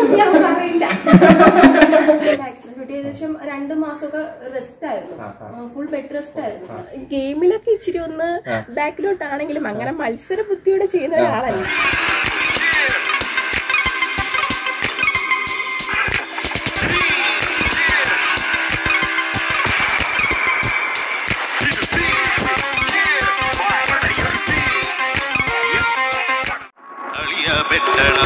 ഞാൻ പറയില്ല ആക്സിഡന്റ് ഏകദേശം രണ്ടു മാസമൊക്കെ റെസ്റ്റ് ആയിരുന്നു ഫുൾ ബെഡ് റെസ്റ്റ് ആയിരുന്നു ഗെയിമിലൊക്കെ ഇച്ചിരി ഒന്ന് ബാക്കിലോട്ടാണെങ്കിലും അങ്ങനെ മത്സര ബുദ്ധിയോടെ ചെയ്യുന്ന ഒരാളല്ല അളിയ പെട്ടടാ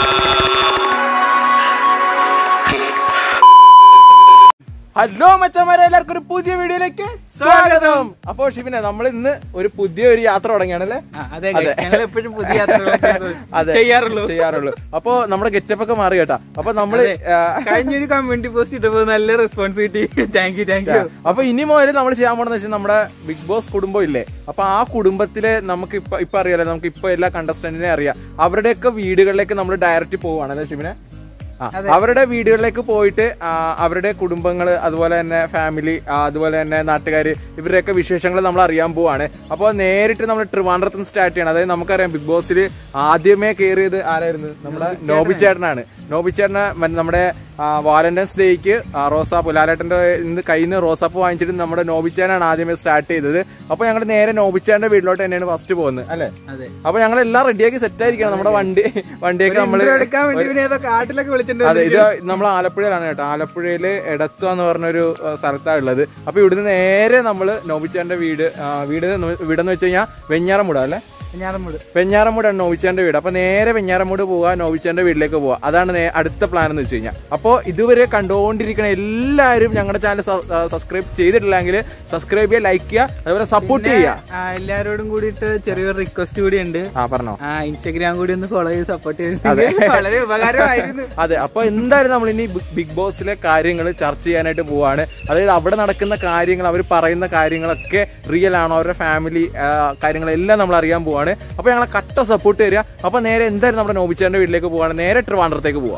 ഹലോ മച്ചന്മാരെ എല്ലാവർക്കും ഒരു പുതിയ വീഡിയോയിലേക്ക് സ്വാഗതം അപ്പോ ഷിബിനെ നമ്മൾ ഇന്ന് ഒരു പുതിയ ഒരു യാത്ര തുടങ്ങിയാണല്ലേ അതെ അതെ. ഞങ്ങൾ എപ്പോഴും പുതിയ യാത്രകളൊക്കെ അതെ ചെയ്യാറുള്ളൂ ചെയ്യാറുള്ളൂ അപ്പൊ നമ്മുടെ ഗെറ്റപ്പ് ഒക്കെ മാറി കേട്ടാ അപ്പൊ നമ്മള് അതെ. കഴിഞ്ഞൊരു കമ്മ്യൂണിറ്റി പോസ്റ്റ് ഇട്ടപ്പോ നല്ല റെസ്പോൺസ് കിട്ടി താങ്ക് യു താങ്ക് യു അപ്പൊ ഇനി മുതൽ നമ്മൾ ചെയ്യാൻ പോണെന്ന് വെച്ചാൽ നമ്മുടെ ബിഗ് ബോസ് കുടുംബം ഇല്ലേ അപ്പൊ ആ കുടുംബത്തിലെ നമുക്ക് ഇപ്പൊ ഇപ്പൊ അറിയാലോ നമുക്ക് ഇപ്പൊ എല്ലാ കണ്ടസ്റ്റന്റിനെ അറിയാം അവരുടെയൊക്കെ വീടുകളിലേക്ക് നമ്മൾ ഡയറക്റ്റ് പോവാണ് അല്ലേ ഷിബിനെ ആ, അവരുടെ വീടുകളിലേക്ക് പോയിട്ട് ആ, അവരുടെ കുടുംബങ്ങള് അതുപോലെ തന്നെ ഫാമിലി അതുപോലെ തന്നെ നാട്ടുകാര് ഇവരുടെയൊക്കെ വിശേഷങ്ങൾ നമ്മൾ അറിയാൻ പോവാണ് അപ്പോൾ നേരിട്ട് നമ്മൾ ട്രിവാൻഡ്രത്ത് നിന്ന് സ്റ്റാർട്ട് ചെയ്യണം അതായത് നമുക്കറിയാം ബിഗ് ബോസിൽ ആദ്യമേ കയറിയത് ആരായിരുന്നു നമ്മുടെ നോബി ചേട്ടനാണ് നോബി ചേട്ടന് മ- നമ്മുടെ വാലന്റൈൻസ് ഡേക്ക് റോസാപ്പ് ലാലേട്ടന്റെ ഇന്ന് കയ്യിൽ നിന്ന് റോസാപ്പ് വാങ്ങിച്ചിട്ട് നമ്മുടെ നോബിച്ചാനാണ് ആദ്യമേ സ്റ്റാർട്ട് ചെയ്തത് അപ്പൊ ഞങ്ങൾ നേരെ നോബിച്ചാന്റെ വീട്ടിലോട്ട് തന്നെയാണ് ഫസ്റ്റ് പോകുന്നത് അല്ലെ അതെ അപ്പൊ ഞങ്ങൾ എല്ലാം റെഡിയാക്കി സെറ്റ് ആയിരിക്കണം നമ്മുടെ വണ്ടി വണ്ടിയൊക്കെ നമ്മള് Intro എടുക്കാൻ വേണ്ടി പിന്നെ ഏതോ കാട്ടിലൊക്കെ വിളിച്ചിട്ടുണ്ട് അതെ ഇത് നമ്മൾ ആലപ്പുഴയിലാണ് കേട്ടോ ആലപ്പുഴയില് എടത്വ എന്ന് പറഞ്ഞൊരു ആ, സ്ഥലത്താണ് ഉള്ളത് അപ്പൊ ഇവിടുന്ന് നേരെ നമ്മള് നോബിച്ചാന്റെ വീട് ആ, വീട് ന്ന് വീടെന്ന് വെച്ച് കഴിഞ്ഞാൽ വെഞ്ഞാറമൂട് അല്ലെ ഞാനമ്മള് വെഞ്ഞാറമൂടാണ് നോവിച്ചാന്റെ വീട് അപ്പൊ നേരെ വെഞ്ഞാറമൂട് പോവാ നോവിച്ചാന്റെ വീട്ടിലേക്ക് പോവാ അതാണ് നേ- അടുത്ത പ്ലാൻ എന്ന് വെച്ച് കഴിഞ്ഞാൽ അപ്പോ ഇതുവരെ കണ്ടുകൊണ്ടിരിക്കുന്ന എല്ലാവരും ഞങ്ങളുടെ ചാനൽ സബ്സ്ക്രൈബ് ചെയ്തിട്ടില്ലെങ്കിൽ സബ്സ്ക്രൈബ് ചെയ്യുക ലൈക്ക് ചെയ്യുക അതുപോലെ സപ്പോർട്ട് ചെയ്യുക ആ, എല്ലാരോടും കൂടിയിട്ട് ചെറിയൊരു റിക്വസ്റ്റ് കൂടി ഉണ്ട് ആ പറഞ്ഞോ ആ ഇൻസ്റ്റാഗ്രാം കൂടി ഒന്ന് ഫോളോ ചെയ്ത് സപ്പോർട്ട് അതെ. ചെയ്ത് വളരെ ഉപകാരമായിരുന്നു അതെ അപ്പൊ എന്തായാലും നമ്മൾ ഇനി ബിഗ് ബോസിലെ കാര്യങ്ങൾ ചർച്ച ചെയ്യാനായിട്ട് പോവാണ് അതായത് അവിടെ നടക്കുന്ന കാര്യങ്ങൾ അവർ പറയുന്ന കാര്യങ്ങളൊക്കെ റിയൽ ആണോ അവരുടെ ഫാമിലി കാര്യങ്ങളെല്ലാം നമ്മൾ അറിയാൻ പോവാണ് അപ്പൊ ഞങ്ങളെ കട്ട സപ്പോർട്ട് തരിക അപ്പൊ നേരെ എന്തായാലും നമ്മുടെ നോബിച്ചാന്റെ വീട്ടിലേക്ക് പോവാണ് നേരെ ട്രിവാൻഡ്രത്തേക്ക് പോവാം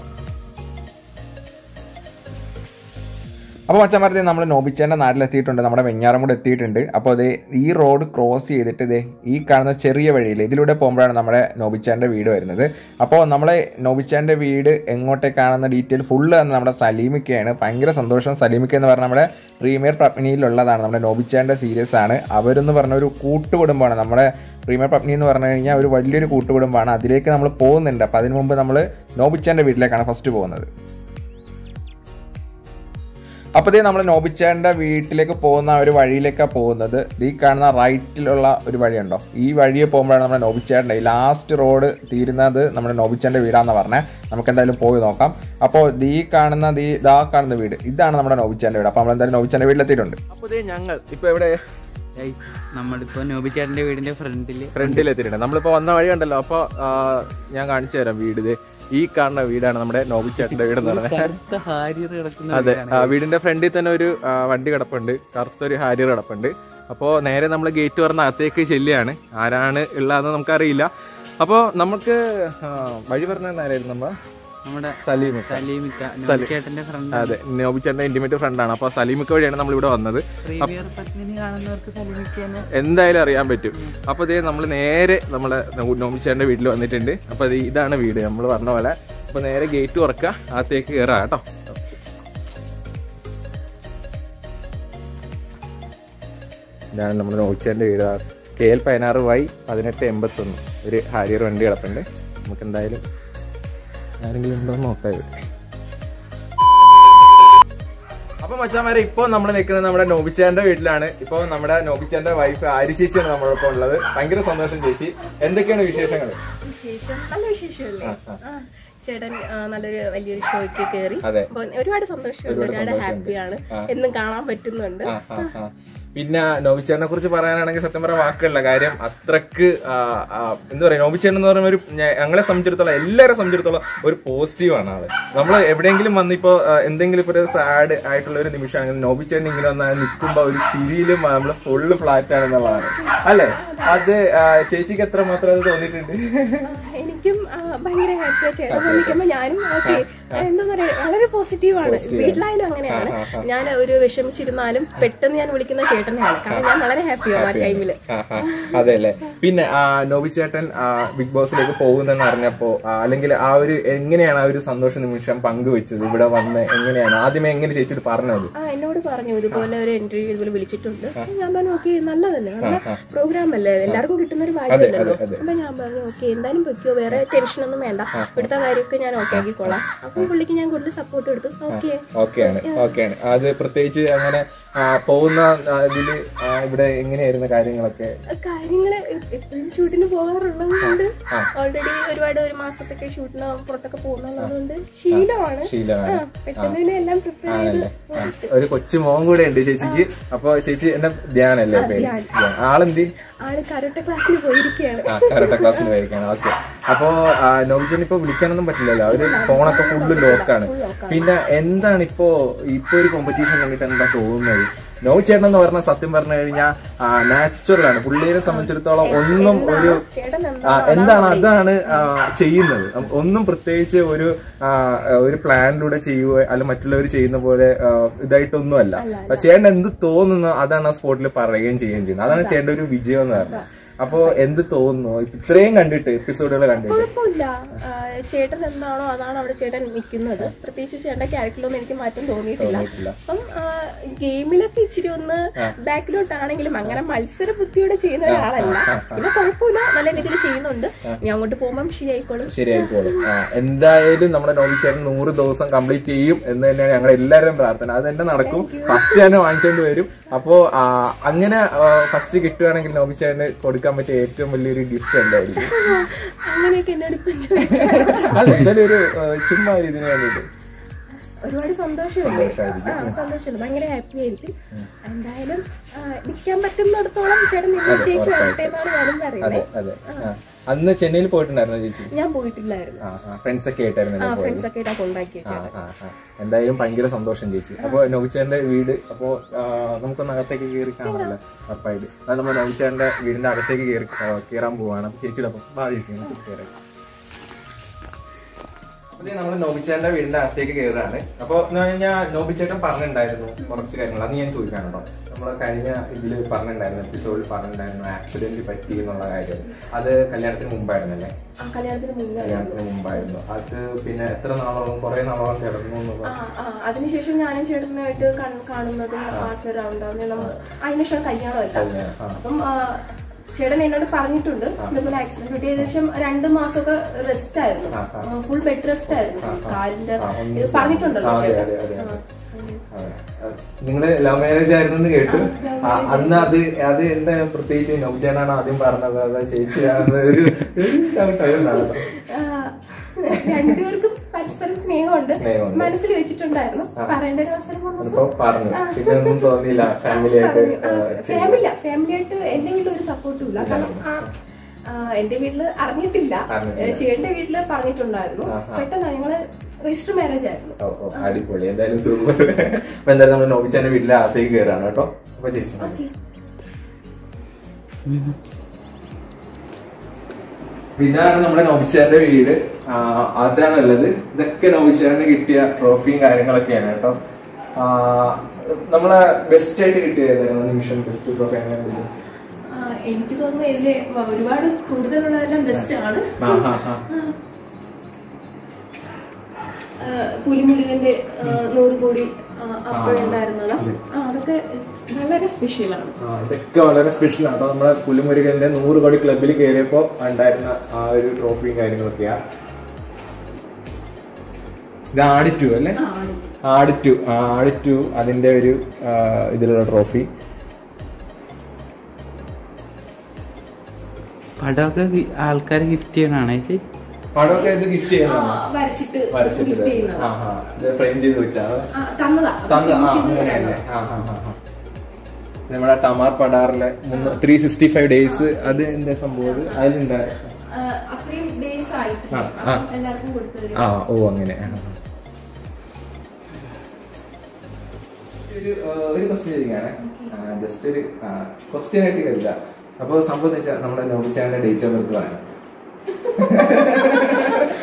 അപ്പോൾ മച്ചന്മാരത്തെ നമ്മൾ നോബിച്ചാൻ്റെ നാട്ടിലെത്തിയിട്ടുണ്ട് നമ്മുടെ വെഞ്ഞാറമൂട് എത്തിയിട്ടുണ്ട് അപ്പോൾ അത് ഈ റോഡ് ക്രോസ് ചെയ്തിട്ട് ഇതേ ഈ കാണുന്ന ചെറിയ വഴിയിൽ ഇതിലൂടെ പോകുമ്പോഴാണ് നമ്മുടെ നോബിച്ചാൻ്റെ വീട് വരുന്നത് അപ്പോൾ നമ്മളെ നോബിച്ചാൻ്റെ വീട് എങ്ങോട്ടേക്കാണെന്ന ഡീറ്റെയിൽ ഫുള്ള് തന്നെ നമ്മുടെ സലീമിക്കയാണ് ഭയങ്കര സന്തോഷം സലീമിക്ക എന്ന് പറഞ്ഞാൽ നമ്മുടെ പ്രീമിയർ പത്നിയിലുള്ളതാണ് നമ്മുടെ നോബിച്ചാൻ്റെ സീരീസ് ആണ് അവരെന്ന് പറഞ്ഞ ഒരു കൂട്ടുകുടുംബമാണ് നമ്മുടെ പ്രീമിയർ പത്നി എന്ന് പറഞ്ഞു കഴിഞ്ഞാൽ ഒരു വലിയൊരു കൂട്ടുകുടുംബമാണ് അതിലേക്ക് നമ്മൾ പോകുന്നുണ്ട് അപ്പോൾ അതിന് മുമ്പ് നമ്മൾ നോബിച്ചാൻ്റെ വീട്ടിലേക്കാണ് ഫസ്റ്റ് പോകുന്നത് അപ്പോഴത്തേ നമ്മൾ നോബിച്ചാൻ്റെ വീട്ടിലേക്ക് പോകുന്ന ആ ഒരു വഴിയിലേക്കാണ് പോകുന്നത് ഈ കാണുന്ന റൈറ്റിലുള്ള ഒരു വഴിയുണ്ടോ ഈ വഴിയെ പോകുമ്പോഴാണ് നമ്മുടെ നോബിച്ചാൻ്റെ ലാസ്റ്റ് റോഡ് തീരുന്നത് നമ്മുടെ നോബിച്ചാൻ്റെ വീടാന്ന് പറഞ്ഞത് നമുക്ക് എന്തായാലും പോയി നോക്കാം അപ്പോൾ ഈ കാണുന്ന ഈ ഇതാ കാണുന്ന വീട് ഇതാണ് നമ്മുടെ നോബിച്ചാൻ്റെ വീട് അപ്പോൾ നമ്മൾ എന്തായാലും നോബിച്ചാൻ്റെ വീട്ടിലെത്തിയിട്ടുണ്ട് അപ്പോൾ ഞങ്ങൾ ഇപ്പോൾ ഇവിടെ Guys, നമ്മളിപ്പോ നോബിച്ചാറിന്റെ വീടിന്റെ ഫ്രണ്ടില് ഫ്രണ്ടിൽ എത്തിയിട്ടുണ്ട് നമ്മളിപ്പോൾ വന്ന വഴി ഉണ്ടല്ലോ അപ്പോൾ ഞാൻ കാണിച്ചു തരാം വീട് ഇത് ഈ കാണുന്ന വീടാണ് നമ്മുടെ നോബിച്ചാട്ടിൻ്റെ വീട് എന്ന് പറയുന്നത് കറുത്ത ഹാരിയർ കിടക്കുന്ന അതെ വീടാണ്. ആ, വീടിന്റെ ഫ്രണ്ടിൽ തന്നെ ഒരു ആ, വണ്ടി കിടപ്പുണ്ട് കറുത്തൊരു ഹാരിയർ കിടപ്പുണ്ട് അപ്പോൾ നേരെ നമ്മൾ ഗേറ്റ് തുറന്ന് അകത്തേക്ക് ചെല്ലുകയാണ് ആരാണ് ഉള്ളതെന്ന് നമുക്കറിയില്ല അപ്പോൾ നമുക്ക് ആ, വഴി പറഞ്ഞ ആരായിരുന്നു നമ്മ നമ്മുടെ സലീം സലീമിക്ക നോബിച്ചേട്ടന്റെ ഫ്രണ്ട് അതെ നോബിച്ചേട്ടൻ്റെ ഇന്റിമേറ്റ് ഫ്രണ്ടാണ് അപ്പോൾ സലീമിക്ക വഴിയാണ് നമ്മൾ ഇവിടെ വന്നത് പ്രീമിയർ പത്മിനി കാണുന്നവർക്ക് സലീമിക്കനെ എന്തായാലും അറിയാൻ പറ്റും അപ്പോൾ ഇതേ നമ്മൾ നേരെ നമ്മളെ നോബിച്ചേട്ടൻ്റെ വീട്ടിൽ വന്നിട്ടുണ്ട് അപ്പോൾ ഇത് ഇതാണ് വീട് നമ്മൾ പറഞ്ഞ പോലെ അപ്പോൾ നേരെ ഗേറ്റ് തുറക്കുക അകത്തേക്ക് കയറാം കേട്ടോ ഇതാണ് നമ്മുടെ നോക്കിച്ചേൻ്റെ വീട് കെ എൽ പതിനാറ് വൈ പതിനെട്ട് എൺപത്തൊന്ന് ഒരു ഹാരിയർ വണ്ടി കിടപ്പുണ്ട് നമുക്ക് എന്തായാലും ആരെങ്കിലും ഉണ്ടോ എന്ന് നോക്കാം ഇവിടെ അപ്പൊ മച്ചാമാരെ ഇപ്പൊ നമ്മൾ നിൽക്കുന്നത് നമ്മുടെ നോബിച്ചാന്റെ വീട്ടിലാണ് ഇപ്പൊ നമ്മുടെ നോബിച്ചാന്റെ വൈഫ് ആരി ചേച്ചിയാണ് നമ്മളോടൊപ്പം ഉള്ളത് ഭയങ്കര സന്തോഷം ചേച്ചി എന്തൊക്കെയാണ് വിശേഷങ്ങൾ വിശേഷം നല്ല വിശേഷമല്ലേ ആ, ചേട്ടൻ ആ, നല്ലൊരു വലിയൊരു ഷോയ്ക്ക് കയറി അതെ. അപ്പൊ ഒരുപാട് സന്തോഷമുണ്ട് ഒരുപാട് ഹാപ്പിയാണ് എന്നും കാണാൻ പറ്റുന്നുണ്ട് ആ, ആ, ആ. പിന്നെ നോബിച്ചേട്ടനെ കുറിച്ച് പറയാനാണെങ്കിൽ സത്യം പറയാൻ വാക്കുകളില്ല കാര്യം അത്രക്ക് ആ, ആ, എന്താ പറയാ നോബിച്ചേട്ടൻ എന്ന് പറയുന്ന ഒരു ഞ- ഞങ്ങളെ സംബന്ധിച്ചിടത്തോളം എല്ലാവരെ സംബന്ധിച്ചിടത്തോളം ഒരു പോസിറ്റീവാണ് ആള് നമ്മൾ എവിടെയെങ്കിലും വന്നിപ്പോ ആ, എന്തെങ്കിലും ഇപ്പൊ ഒരു സാഡ് ആയിട്ടുള്ള ഒരു നിമിഷമാണെങ്കിൽ നോബിച്ചേട്ടൻ ഇങ്ങനെ വന്നാൽ നിൽക്കുമ്പോ ഒരു ചിരിയിലും നമ്മൾ ഫുള്ള് ഫ്ലാറ്റ് ആണെന്നുള്ളതാണ് അല്ലേ അത് ആ, ചേച്ചിക്ക് എത്ര മാത്രം അത് തോന്നിയിട്ടുണ്ട് എനിക്കും ആ, ഭയങ്കര ഹാപ്പിയാ ചേട്ടൻ വന്നിരിക്കുമ്പോ ഞാനും ഓക്കെ എന്താ പറയാ വളരെ പോസിറ്റീവാണ് വീട്ടിലായാലും അങ്ങനെയാണ് ഞാൻ ഒരു വിഷമിച്ചിരുന്നാലും പെട്ടെന്ന് ഞാൻ വിളിക്കുന്ന ചേട്ടനെയാണ് കാരണം ഞാൻ വളരെ ഹാപ്പിയാണ് ആ ടൈമില് അതെ അല്ലേ പിന്നെ ആ, നോബി ചേട്ടൻ ആ, ബിഗ് ബോസിലേക്ക് പോകുന്നെന്ന് അറിഞ്ഞപ്പോ ആ, അല്ലെങ്കിൽ ആ ഒരു എങ്ങനെയാണ് ആ ഒരു സന്തോഷ നിമിഷം പങ്കുവെച്ചത് ഇവിടെ വന്ന് എങ്ങനെയാണ് ആദ്യമേ എങ്ങനെ ചേച്ചിട്ട് പറഞ്ഞത് ആ എന്നോട് പറഞ്ഞു ഇതുപോലെ ഒരു ഇന്റർവ്യൂ ഇതുപോലെ വിളിച്ചിട്ടുണ്ട് ഞാൻ പറഞ്ഞു ഓക്കെ നല്ലതല്ലേ നല്ല പ്രോഗ്രാം അല്ലേ എല്ലാവർക്കും കിട്ടുന്ന ഒരു ഭാഗ്യമല്ലല്ലോ അപ്പൊ ഞാൻ പറഞ്ഞു ഓക്കെ എന്തായാലും പൊയ്ക്കോ വേറെ ടെൻഷൻ ഒന്നും വേണ്ട ഇവിടുത്തെ കാര്യമൊക്കെ ഞാൻ ഓക്കെ ആക്കിക്കോളാം അപ്പൊ പുള്ളിക്ക് ഞാൻ കൂടുതൽ സപ്പോർട്ട് എടുത്തു ഓക്കെ ഓക്കെയാണ് ഓക്കെയാണ് അത് പ്രത്യേകിച്ച് അങ്ങനെ ആ, പോകുന്ന ആ, ഇതില് ആ, ഇവിടെ എങ്ങനെയായിരുന്ന കാര്യങ്ങളൊക്കെ കാര്യങ്ങള് എപ്പോഴും ഷൂട്ടിന് പോകാറുള്ളത് കൊണ്ട് ഓൾറെഡി ഒരുപാട് ഒരു മാസത്തൊക്കെ ഷൂട്ടിന് പുറത്തൊക്കെ പോകുന്നത് കൊണ്ട് ശീലമാണ് ശീലമാണ് ആ, പെട്ടെന്ന് തന്നെ എല്ലാം പ്രിപ്പയർ ചെയ്ത് ആ, ഒരു കൊച്ചു മോൻ കൂടെ ഉണ്ട് ചേച്ചിക്ക് അപ്പൊ ചേച്ചി എന്നെ ധ്യാനല്ലേ പേര് ധ്യാൻ. ആളെന്തി ആള് കരോട്ടെ ക്ലാസ്സിന് പോയിരിക്കുകയാണ് ആ കരാട്ടെ ക്ലാസ്സിൽ വരികയാണ് ഓക്കെ അപ്പോ നോവിച്ചൻ ഇപ്പൊ വിളിക്കാനൊന്നും പറ്റില്ലല്ലോ അവര് ഫോണൊക്കെ ഫുള്ള് ലോക്കാണ് പിന്നെ എന്താണ് ഇപ്പോ ഇപ്പൊ ഒരു കോമ്പറ്റീഷൻ കണ്ടിട്ട് എന്താ തോന്നുന്നത് നോവ് ചേട്ടൻ എന്ന് പറഞ്ഞ സത്യം പറഞ്ഞു കഴിഞ്ഞാൽ നാച്ചുറൽ ആണ് പുള്ളിയെ സംബന്ധിച്ചിടത്തോളം ഒന്നും ഒരു ചേട്ടൻ എന്താ ആ, എന്താണ് അതാണ് ആ, ചെയ്യുന്നത് ഒന്നും പ്രത്യേകിച്ച് ഒരു ആ, ഒരു പ്ലാനിലൂടെ ചെയ്യുക അല്ല മറ്റുള്ളവർ ചെയ്യുന്ന പോലെ ആ, ഇതായിട്ടൊന്നുമല്ല അപ്പൊ ചേട്ടൻ എന്ത് തോന്നുന്നു അതാണ് ആ സ്പോട്ടിൽ പറയുകയും ചെയ്യുകയും ചെയ്യുന്നത് അതാണ് ചേട്ടന്റെ ഒരു വിജയം എന്ന് പറയുന്നത് അപ്പോ എന്ത് തോന്നുന്നു ഇത്രയും കണ്ടിട്ട് എപ്പിസോഡുകൾ കണ്ടിട്ട് കുഴപ്പമില്ല ആ, ചേട്ടൻ എന്താണോ അതാണ് അവിടെ ചേട്ടൻ നിൽക്കുന്നത് പ്രത്യേകിച്ച് ചേട്ടന്റെ ക്യാരക്ടറിലൊന്നും എനിക്ക് മാറ്റം തോന്നിയിട്ടില്ല തോന്നിയിട്ടില്ല. അപ്പം ആ, ഗെയിമിലൊക്കെ ഇച്ചിരി ഒന്ന് ബാക്കിലോട്ടാണെങ്കിലും അങ്ങനെ മത്സര ബുദ്ധിയോടെ ചെയ്യുന്ന ഒരാളല്ല പിന്നെ കുഴപ്പമില്ല നല്ല രീതിയിൽ ചെയ്യുന്നുണ്ട് ഞാൻ അങ്ങോട്ട് പോകുമ്പോൾ ശരിയായിക്കോളും ശരിയായിക്കോളും ആ, എന്തായാലും നമ്മുടെ നോബി ചേട്ടൻ നൂറ് ദിവസം കംപ്ലീറ്റ് ചെയ്യും എന്ന് തന്നെയാണ് ഞങ്ങൾ എല്ലാവരും പ്രാർത്ഥന അത് തന്നെ നടക്കും ഫസ്റ്റ് തന്നെ വാങ്ങിച്ചോണ്ട് വരും അപ്പോ ആ, അങ്ങനെ ഫസ്റ്റ് കിട്ടുകയാണെങ്കിൽ നോബി ചേട്ടന് കൊടുക്കാൻ പറ്റിയ ഏറ്റവും വലിയൊരു ഗിഫ്റ്റ് എന്തായിരിക്കും അങ്ങനെയൊക്കെ എന്നോട് ഇപ്പം ചോദിച്ചാൽ അല്ല എന്തായാലും ഒരു ആ, ചുമ്മാ ഒരു ഇതിന് വേണ്ടിട്ട് ഒരുപാട് സന്തോഷമുണ്ട് ആ സന്തോഷമുണ്ട് ഭയങ്കര ഹാപ്പി ആയിരിക്കും എന്തായാലും ആ, നിൽക്കാൻ പറ്റുന്നിടത്തോളം ചേട്ടൻ നിങ്ങൾ ചേച്ചി വരട്ടെ എന്നാണ് ഞാനും അതെ പറയുന്നത് അതെ ആ. അന്ന് ചെന്നൈയിൽ പോയിട്ടുണ്ടായിരുന്നു ചേച്ചി ഞാൻ പോയിട്ടില്ലായിരുന്നു ആ ആ ഫ്രണ്ട്സ് ഒക്കെ ആ ആയിട്ടായിരുന്നു പോയത് ഫ്രണ്ട്സ് ഒക്കെ ആയിട്ടാ കൊണ്ടാക്കിയത് ആ, ആ, ആ. എന്തായാലും ഭയങ്കര സന്തോഷം ചേച്ചി അപ്പൊ നോവിച്ചേന്റെ വീട് അപ്പോ ആ, നമുക്കൊന്ന് അകത്തേക്ക് കയറി കാണാമല്ലോ ഉറപ്പായിട്ട് അത് നമ്മൾ നോവിച്ചേന്റെ വീടിന്റെ അകത്തേക്ക് കയറി കയറാൻ പോവാണ് അപ്പൊ ചേച്ചിയുടെ അപ്പം വാ ചേച്ചി നമുക്ക് കയറാം അപ്പൊ നമ്മൾ നോബിച്ചേട്ടന്റെ വീടിന്റെ അകത്തേക്ക് കയറാണ് അപ്പൊ ഞാൻ നോബിച്ചേട്ടൻ പറഞ്ഞിട്ടുണ്ടായിരുന്നു കുറച്ച് കാര്യങ്ങൾ അത് ഞാൻ ചോദിക്കാനുണ്ടോ നമ്മൾ കഴിഞ്ഞ ഇതില് പറഞ്ഞിട്ടുണ്ടായിരുന്നു എപ്പിസോഡിൽ പറഞ്ഞിട്ടുണ്ടായിരുന്നു ആക്സിഡന്റ് പറ്റി എന്നുള്ള കാര്യം അത് കല്യാണത്തിന് മുമ്പായിരുന്നല്ലേ ആ കല്യാണത്തിന് മുന്നേ കല്യാണത്തിന് മുമ്പായിരുന്നു അത് പിന്നെ എത്ര നാളോളം കുറെ നാളോളം കിടന്നു എന്ന് ആ പറഞ്ഞു. ആ അതിനുശേഷം ഞാനും ചേട്ടനുമായിട്ട് കൺ- കാണുന്നതും ആഫർ ഉണ്ടാവുന്നതും നമ്മൾ അതിനുശേഷം കല്യാണമല്ല കല്യാണം, ആ. അപ്പം ആ, ചേട്ടൻ എന്നോട് പറഞ്ഞിട്ടുണ്ട് ഇതുപോലെ ആക്സിഡന്റ് പറ്റി ഏകദേശം രണ്ട് മാസമൊക്കെ റെസ്റ്റ് ആയിരുന്നു ഫുൾ ബെഡ് റെസ്റ്റ് ആയിരുന്നു കാലിന്റെ ആ, ഒന്ന് ഇത് പറഞ്ഞിട്ടുണ്ടല്ലോ ആ, അതെ, ചേട്ടൻ അതെ, അതെ, അതെ. അതെ. അത് നിങ്ങള് ലവ് മാരേജ് ആയിരുന്നു എന്ന് കേട്ടു ആ, അന്ന് അത് അത് എന്താ പ്രത്യേകിച്ച് നൗജാനാണ് ആദ്യം പറഞ്ഞത് അത് ചേച്ചിയാണ് ഒരു ഒരു doubt ആയിരുന്നു. ആ, രണ്ടുപേർക്കും പരസ്പരം സ്നേഹമുണ്ട് സ്നേഹമുണ്ട്. മനസ്സിൽ വെച്ചിട്ടുണ്ടായിരുന്നു പറയേണ്ട ഒരു അവസരം വന്നപ്പോ അതിപ്പോ പറഞ്ഞു പിന്നെ ഒന്നും തോന്നിയില്ല ഫാമിലി ആയിട്ട് ആ, ചെയ്തു. ഫാമിലി ഫാമിലി ആയിട്ട് എന്റെ വീട്ടിൽ ഒരു സപ്പോർട്ടും ഇല്ല കാരണം ആ, ആ, എന്റെ വീട്ടില് അറിഞ്ഞിട്ടില്ല അറിഞ്ഞിട്ടില്ല. ചേട്ടന്റെ വീട്ടില് പറഞ്ഞിട്ടുണ്ടായിരുന്നു ആ, ആ. പെട്ടെന്ന് ഞങ്ങള് രജിസ്റ്റർ മാരേജ് ആയിരുന്നു ഓ, ഓ, അടിപൊളി എന്തായാലും സൂപ്പർ അപ്പൊ എന്തായാലും നമ്മൾ നോബിച്ചാന്റെ വീട്ടിലെ അകത്തേക്ക് കയറാണ് കേട്ടോ അപ്പൊ ചേച്ചി ഓക്കെ ഇതാണ് നമ്മുടെ നോബിച്ചാന്റെ വീട് ആ, അതാണുള്ളത് ഇതൊക്കെ നോബിച്ചാറിന് കിട്ടിയ ട്രോഫിയും കാര്യങ്ങളൊക്കെയാണ് കേട്ടോ ആ, നമ്മളെ ബെസ്റ്റ് ആയിട്ട് കിട്ടിയതായിരുന്നു നിമിഷം ബെസ്റ്റ് ട്രോഫി അങ്ങനെ എന്തെങ്കിലും? ആ, എനിക്ക് തോന്നുന്നു ഇതില് ഒരുപാട് കൂടുതലുള്ളതെല്ലാം ബെസ്റ്റ് ആണ് ആ, ആ, ആ. ആ, പുലിമുരുകന്റെ ആ, നൂറ് കോടി അപ്പോഴുണ്ടായിരുന്നത് ആ അതൊക്കെ വളരെ സ്പെഷ്യലാണ് ആ, ഇതൊക്കെ വളരെ സ്പെഷ്യൽ ആണ് കേട്ടോ നമ്മുടെ പുലിമുരുകന്റെ നൂറ് കോടി ക്ലബിൽ കയറിയപ്പോ ഉണ്ടായിരുന്ന ആ ഒരു ട്രോഫിയും കാര്യങ്ങളൊക്കെയാ ഇത് ആടിറ്റു അല്ലേ ആണ് ആടിറ്റു ആടിറ്റു അതിന്റെ ഒരു ആ, ഇതിലുള്ള ട്രോഫി പടമൊക്കെ ആൾക്കാർ ഗിഫ്റ്റ് ചെയ്യണാണ് ഇത് പടമൊക്കെ ഇത് ഗിഫ്റ്റ് ആ, ചെയ്യുന്നതാണ് വരച്ചിട്ട് വരച്ചിട്ട് ഗിഫ്റ്റ് ചെയ്യുന്നത് ആ ആ ഇത് ഫ്രെയിം ചെയ്ത് വെച്ചാ ആ, തന്നതാ തന്ന ആ ചെയ്ത് അങ്ങനെയല്ലേ തന്നതാ. ആ ആ ആ ആ. നമ്മുടെ ടമാർ പടാറിലെ ത്രീ സിക്സ്റ്റി ഫൈവ് ഡേയ്സ് അത് എന്താ സംഭവം അത്? അതിലുണ്ടാ ആ, അത്രയും ഡേയ്സ് ആയിട്ടില്ല ആ, ആ. അപ്പം എല്ലാവർക്കും കൊടുത്തു ആ ഓ അങ്ങനെ ആ, ആ. ഒരു ആ, ഒരു ക്വസ്റ്റ്യൻ ചോദിക്കാണ് ജസ്റ്റ് ഒരു ക്വസ്റ്റ്യൻ ആയിട്ട് കരുത അപ്പൊ സംഭവം എന്ന് വെച്ചാൽ നമ്മുടെ നോബിച്ചാന്റെ ഡേറ്റ് ഓഫ് ബർത്ത് പറയാം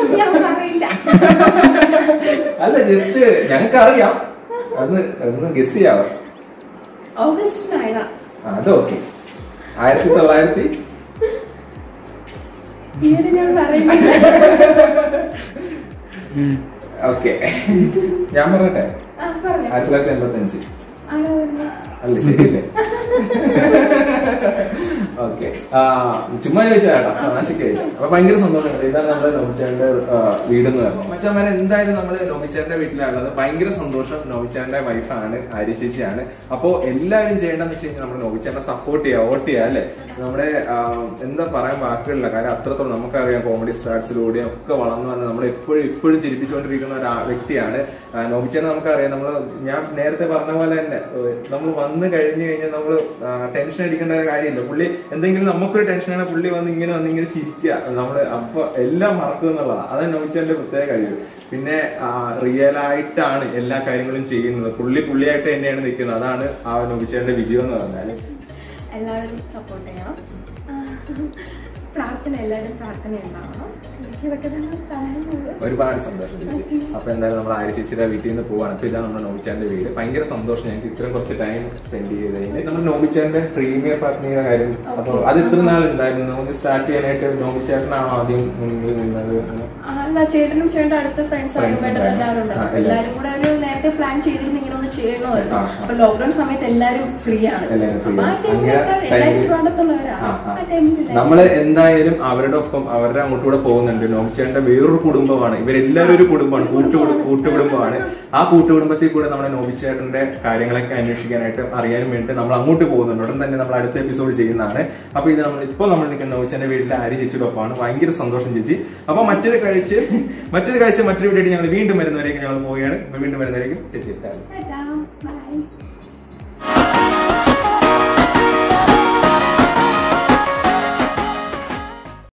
ഞാൻ പറയില്ല അല്ല ജസ്റ്റ് ഞങ്ങൾക്ക് അറിയാം അന്ന് ഒന്ന് ഗസ് ചെയ്യാവോ ഓഗസ്റ്റ് നയനാ ആ, അത് ഓക്കെ ആയിരത്തി തൊള്ളായിരത്തി തീയതി ഞാൻ പറയുന്നില്ല ഓക്കെ ഞാൻ പറയട്ടെ ആ പറഞ്ഞോ ആയിരത്തി തൊള്ളായിരത്തി എൺപത്തി അഞ്ച് ആണോ വരുന്നത് അല്ല ശരിയല്ലേ ഓക്കെ ചുമ്മാ ചോദിച്ചാ കേട്ടോ തമാശക്ക് ചോദിച്ചാ അപ്പൊ ഭയങ്കര സന്തോഷമുണ്ട് ഇതാണ് നമ്മുടെ നോമിച്ചാന്റെ വീട് എന്ന് പറഞ്ഞത് മച്ചാമാരെ എന്തായാലും നമ്മള് നോമിച്ചാന്റെ വീട്ടിലാണുള്ളത് ഭയങ്കര സന്തോഷം നോമിച്ചാന്റെ വൈഫാണ് ആര്യ ചേച്ചിയാണ് അപ്പോ എല്ലാവരും ചെയ്യേണ്ടതെന്ന് വെച്ച് കഴിഞ്ഞാൽ നമ്മുടെ നോമിച്ചാന്റെ സപ്പോർട്ട് ചെയ്യുക വോട്ട് ചെയ്യുക അല്ലെ നമ്മുടെ ആ, എന്താ പറയാൻ വാക്കുകളില്ല കാര്യം അത്രത്തോളം നമുക്കറിയാം കോമഡി സ്റ്റാർസിലൂടെയും ഒക്കെ വളർന്നു വന്ന് നമ്മൾ എപ്പോഴും ഇപ്പോഴും ചിരിപ്പിച്ചുകൊണ്ടിരിക്കുന്ന ഒരു ആ- വ്യക്തിയാണ് നോമിച്ചാൻ നമുക്കറിയാം നമ്മൾ ഞാൻ നേരത്തെ പറഞ്ഞ പോലെ തന്നെ നമ്മൾ വന്ന് കഴിഞ്ഞു കഴിഞ്ഞാൽ നമ്മൾ ടെൻഷൻ അടിക്കേണ്ട ഒരു കാര്യമില്ല പുള്ളി എന്തെങ്കിലും നമുക്കൊരു ടെൻഷനാണ് പുള്ളി വന്ന് ഇങ്ങനെ വന്ന് ഇങ്ങനെ ചിരിക്കുക നമ്മള് അപ്പൊ എല്ലാം മറക്കും എന്നുള്ളതാണ് അതാണ് നോമിച്ചാന്റെ പ്രത്യേക കഴിവ് പിന്നെ റിയൽ ആയിട്ടാണ് എല്ലാ കാര്യങ്ങളും ചെയ്യുന്നത് പുള്ളി പുള്ളിയായിട്ട് തന്നെയാണ് നിൽക്കുന്നത് അതാണ് ആ നോമിച്ചാന്റെ വിജയം എന്ന് പറഞ്ഞാല് എല്ലാവരും സപ്പോർട്ട് ചെയ്യണം ആ, പ്രാർത്ഥന എല്ലാവരും പ്രാർത്ഥന ഉണ്ടാവണം ഇതൊക്കെ തന്നെ പറയാനുള്ളൂ ഒരുപാട് സന്തോഷം ചേച്ചി അപ്പൊ എന്തായാലും നമ്മൾ ആര്യ ചേച്ചിയുടെ വീട്ടിൽ നിന്ന് പോവാണ് അപ്പൊ ഇതാണ് നമ്മുടെ നോമിച്ചാന്റെ വീട് ഭയങ്കര സന്തോഷം ഞങ്ങൾക്ക് ഇത്രയും കുറച്ച് ടൈം സ്പെൻഡ് ചെയ്തതിന് നമ്മുടെ നോമിച്ചാന്റെ പ്രീമിയർ പാർട്ടിയുടെ കാര്യം അപ്പൊ അത് ഇത്ര നാൾ ഉണ്ടായിരുന്നു നമുക്ക് സ്റ്റാർട്ട് ചെയ്യാനായിട്ട് നോമിച്ചേട്ടനാണോ ആദ്യം മുന്നിൽ നിന്നത് ആ, അല്ല ചേട്ടനും ചേട്ടൻ്റെ അടുത്ത ഫ്രണ്ട്സ് Friends ആയിട്ട് ഉണ്ടായിരുന്നു. എല്ലാവരും ഉണ്ടാവും ആ, എല്ലാവരും കൂടെ ഒരു നേരത്തെ പ്ലാൻ ചെയ്തിരുന്നു ഇങ്ങനെ ഒന്ന് ചെയ്യണമായിരുന്നു ആ, ആ. അപ്പൊ ലോക്ക്ഡൌൺ സമയത്ത് എല്ലാവരും ഫ്രീ ആണ് എല്ലാവരും free അപ്പൊ ആ ആണ്. ടൈമിൽ അങ്ങനെ എല്ലാവരും time ല് ട്രിവാൻഡ്രത്തുള്ളവരാണ് ആ, ആ. ആ ടൈമിൽ നമ്മള് എന്തായാലും അവരുടെ ഒപ്പം അവരുടെ അങ്ങോട്ട് കൂടെ പോകുന്നുണ്ട് നോമിച്ചേട്ടന്റെ വേറൊരു കുടുംബമാണ് ഇവരെല്ലാവരും ഒരു കുടുംബമാണ് കൂട്ടുകുടു കൂട്ടുകുടുംബമാണ് ആ കൂട്ടുകുടുംബത്തിൽ കൂടെ നമ്മുടെ നോമിച്ചേട്ടന്റെ കാര്യങ്ങളൊക്കെ അന്വേഷിക്കാനായിട്ട് അറിയാനും വേണ്ടി നമ്മൾ അങ്ങോട്ട് പോകുന്നുണ്ട് ഉടൻ തന്നെ നമ്മൾ അടുത്ത എപ്പിസോഡ് ചെയ്യുന്നതാണ് അപ്പൊ ഇത് നമ്മൾ ഇപ്പോൾ നമ്മൾ നിൽക്കുന്ന നോമിച്ചേന്റെ വീട്ടിലെ ആര്യ ചേച്ചിയുടെ ഒപ്പമാണ് ഭയങ്കര സന്തോഷം ചേച്ചി അപ്പൊ മറ്റൊരു കാഴ്ച മറ്റൊരു കാഴ്ച മറ്റൊരു വീഡിയോ ഞങ്ങൾ വീണ്ടും വരുന്നവരേക്ക് ഞങ്ങൾ പോവുകയാണ് വീണ്ടും വരുന്നവരേക്കും ചേച്ചി ബൈ